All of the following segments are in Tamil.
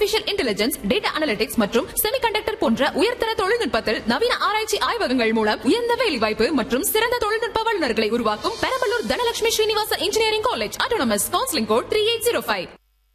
ஆர்டிபிஷியல் இன்டெலிஜென்ஸ் டேட்டா அனலிட்டிக்ஸ் மற்றும் செமிகண்டக்டர் போன்ற உயர்தர தொழில்நுட்பத்தில் நவீன ஆராய்ச்சி ஆய்வகங்கள் மூலம் உயர்ந்த வேலைவாய்ப்பு மற்றும் சிறந்த தொழில்நுட்ப வல்லுநர்களை உருவாக்கும் Perambalur Dhanalakshmi Srinivasa engineering college autonomous counselling code three eight zero five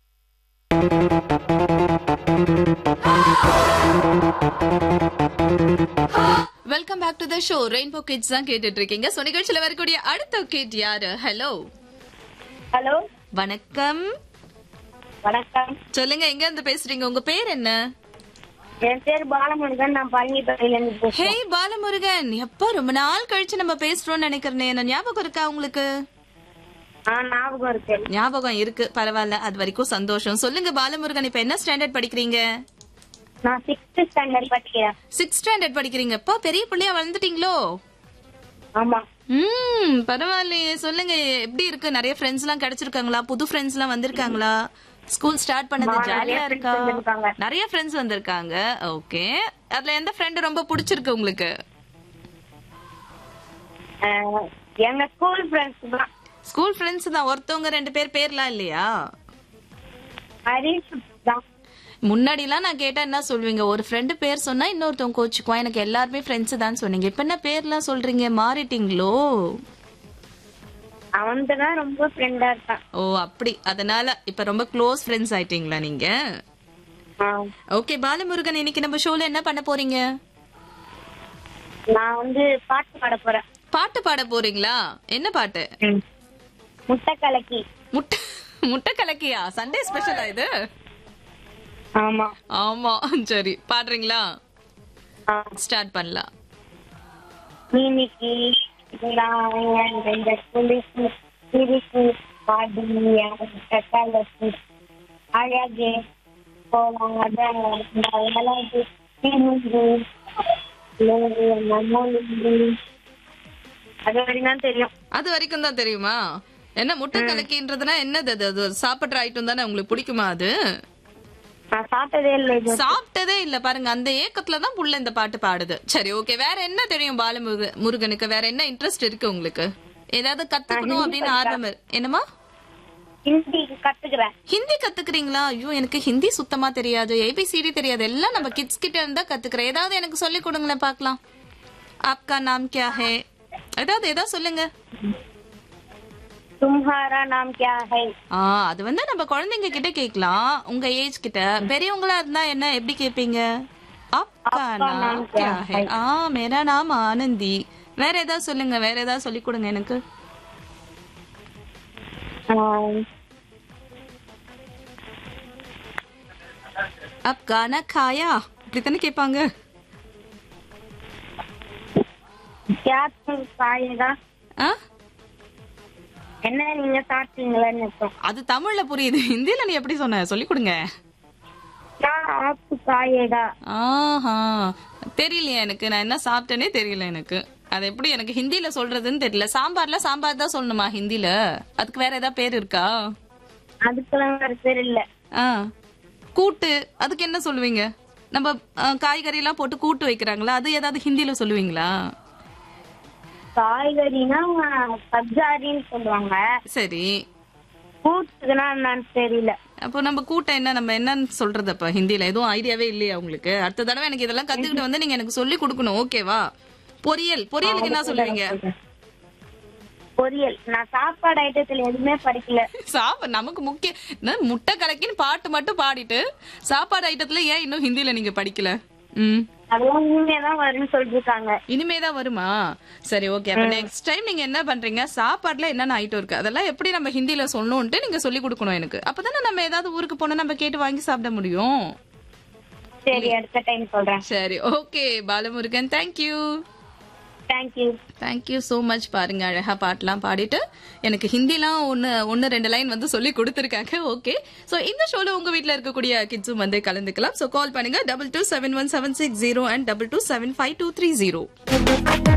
welcome back to the show rainbow kids தான் கேட்டுட்டு இருக்கீங்க சோ நிகழ்ச்சியில வரக்கூடிய அடுத்த கிட் யாரு ஹலோ ஹலோ வணக்கம் வணக்கம் சொல்லுங்க எங்க இருந்து பேசுறீங்க உங்க பேர் என்ன என் பேர் பாலமுருகன் நான் பழனிப்பேட்டையில இருந்து ஹே பேசுறேன் பாலமுருகன் எப்ப ரொம்ப நாள் கழிச்சு நம்ம பேசுறோம்னு நினைக்கிறேன் என்ன ஞாபகம் இருக்கா உங்களுக்கு ஆ ஞாபகம் இருக்கு ஞாபகம் இருக்கு பரவாயில்ல அது வரைக்கும் சந்தோஷம் சொல்லுங்க பாலமுருகன் இப்ப என்ன ஸ்டாண்டர்ட் படிக்கிறீங்க நான் சிக்ஸ்த் ஸ்டாண்டர்ட் படிக்கிறேன் சிக்ஸ் ஸ்டாண்டர்ட் படிக்கிறீங்க அப்பா பெரிய பிள்ளையா வளர்ந்துட்டீங்களோ ஆமா ம் பரவாயில்லையே சொல்லுங்க எப்படி இருக்கு நிறைய ஃப்ரெண்ட்ஸ் எல்லாம் கிடைச்சிருக்காங்களா புது ஃப்ரெண்ட்ஸ் எல்லாம் வந்திருக்காங்களா ஸ்கூல் ஸ்டார்ட் பண்ணது ஆமா, ஜாலியா நிறைய இருக்கா friends வந்திருக்காங்க. நிறைய ஃப்ரெண்ட்ஸ் வந்திருக்காங்க ஓகே அதுல எந்த ஃப்ரெண்ட் ரொம்ப பிடிச்சிருக்கு உங்களுக்கு அஹ், எங்க ஸ்கூல் ஃப்ரெண்ட்ஸ் தான் ஸ்கூல் ஃப்ரெண்ட்ஸ் தான் ஒருத்தவங்க ரெண்டு பேர் பேர்லாம் இல்லையா ஹரிஷ் தான் முன்னாடிலாம் நான் கேட்டா என்ன சொல்வீங்க ஒரு ஃப்ரெண்டு பேர் சொன்னா இன்னொருத்தவங்க கோச்சுக்குவான் எனக்கு எல்லாருமே ஃப்ரெண்ட்ஸ் தான் சொன்னீங்க இப்ப என்ன பேர்லாம் சொல்றீங்க மாறிட்டீங்களோ அவன் தான் ரொம்ப ஃப்ரெண்டா இருக்கான் ஓ அப்படி அதனால இப்ப ரொம்ப க்ளோஸ் ஃப்ரெண்ட்ஸ் ஆயிட்டீங்களா நீங்க ஆ, ஓகே பாலமுருகன் இன்னைக்கு நம்ம ஷோல என்ன பண்ண போறீங்க நான் வந்து பாட்டு பாட போறேன் பாட்டு பாட போறீங்களா என்ன பாட்டு முட்டை கலக்கி முட்டை முட்டை கலக்கியா சண்டே ஸ்பெஷலா இது ஆமா ஆமா சரி பாடுறீங்களா ஆ, ஸ்டார்ட் பண்ணலாம் இன்னைக்கு நான் ரெண்டு குளிக்கு சிரிக்கு பாடி முட்டை கலக்கி அழகு போவாத அழகு திமிரு அது வரைக்கும் தான் தெரியும் அது வரைக்கும் தான் தெரியுமா என்ன முட்டை கலக்கின்றதுனா என்னது அது அது ஒரு சாப்பிடுற ஐட்டம் தானே உங்களுக்கு பிடிக்குமா அது நான் சாப்பிட்டதே இல்லை இது சாப்பிட்டதே இல்ல பாருங்க அந்த ஏக்கத்துல தான் புள்ள இந்த பாட்டு பாடுது சரி ஓகே வேற என்ன தெரியும் பாலமுருக முருகனுக்கு வேற என்ன இன்ட்ரெஸ்ட் இருக்கு உங்களுக்கு ஏதாவது கத்துக்கணும் அப்படின்னு ஆர்வம் இரு- என்னமா ஹிந்தி கத்துக்கிறேன் ஹிந்தி கத்துக்கிறீங்களா ஐயோ எனக்கு ஹிந்தி சுத்தமா தெரியாது ஏபிசிடி தெரியாது எல்லாம் நம்ம கிட்ஸ் கிட்ட இருந்தா கத்துக்கிறேன் ஏதாவது எனக்கு சொல்லி கொடுங்களேன் பார்க்கலாம் ஆப்கா நாம் கியா ஹே ஏதாவது ஏதாவது சொல்லுங்க தும்ஹாரா நாம் கியா ஹை ஆ அது வந்து நம்ம குழந்தைங்க கிட்ட கேட்கலாம் உங்க ஏஜ் கிட்ட பெரியவங்களா இருந்தா என்ன எப்படி கேட்பீங்க ஆப்கா நாம் கியா ஹே ஆ மேரா நாம் ஆனந்தி வேற ஏதாவது சொல்லுங்க வேற ஏதாவது சொல்லி கொடுங்க எனக்கு அப் கானா காயா இப்படித்தானே கேட்பாங்க क्या तुम खाएगा ஆ என்ன நீங்க சாப்பிட்டீங்களான்னு அர்த்தம் அது தமிழ்ல புரியுது ஹிந்தில நீ எப்படி சொன்ன சொல்லி கொடுங்க क्या आप खाएगा ஆஹா தெரியலையே எனக்கு நான் என்ன சாப்பிட்டேனே தெரியல எனக்கு அது எப்படி எனக்கு ஹிந்தில சொல்றதுன்னு தெரியல சாம்பார்ல சாம்பார் தான் சொல்லணுமா ஹிந்தில அதுக்கு வேற ஏதாவது பேர் இருக்கா அதுக்கெல்லாம் வேற பேர் இல்ல ஆ கூட்டு அதுக்கு என்ன சொல்லுவீங்க நம்ம ஆ, காய்கறி எல்லாம் போட்டு கூட்டு வைக்கிறாங்களா அது ஏதாவது ஹிந்தில சொல்லுவீங்களா காய்கறினா பஜாரின்னு சொல்லுவாங்க சரி கூட்டுக்குன்னா என்னன்னு தெரியல அப்போ நம்ம கூட்டம் என்ன நம்ம என்னன்னு சொல்றது அப்ப ஹிந்தில எதுவும் ஐடியாவே இல்லையா உங்களுக்கு அடுத்த தடவை எனக்கு இதெல்லாம் கத்துக்கிட்டு வந்து நீங்க எனக்கு சொல்லி கொடுக்கணும் ஓகேவா பொரியல் பொரியலுக்கு என்ன சொல்லுவீங்க பொரியல் நான் சாப்பாடு ஐட்டத்துல எதுவுமே படிக்கல சாப்ப நமக்கு முக்கிய என்ன, முட்டை கலக்கின்னு பாட்டு மட்டும் பாடிட்டு சாப்பாடு ஐட்டத்துல ஏன் இன்னும் ஹிந்தில நீங்க படிக்கல ம் அதெல்லாம் இனிமேதான் வரும்னு சொல்லிருக்காங்க இனிமேதான் வருமா சரி ஓகே அப்ப நெக்ஸ்ட் டைம் நீங்க என்ன பண்றீங்க சாப்பாடுல என்னென்ன ஐட்டம் இருக்கு அதெல்லாம் எப்படி நம்ம ஹிந்தில சொல்லணும்ட்டு நீங்க சொல்லி கொடுக்கணும் எனக்கு அப்பதானே நம்ம ஏதாவது ஊருக்கு போனா நம்ம கேட்டு வாங்கி சாப்பிட முடியும் சரி அடுத்த டைம் சொல்றேன் சரி okay Balamurugan thank you thank you thank you so much பாருங்க அழகா பாட்டெல்லாம் பாடிட்டு எனக்கு ஹிந்திலாம் ஒன்று ஒன்று ரெண்டு லைன் வந்து சொல்லி கொடுத்துருக்காங்க ஓகே ஸோ இந்த ஷோல உங்க வீட்டில் இருக்கக்கூடிய கிட்ஸும் வந்து கலந்துக்கலாம் ஸோ கால் பண்ணுங்க double two seven one seven six zero and double two seven five two three zero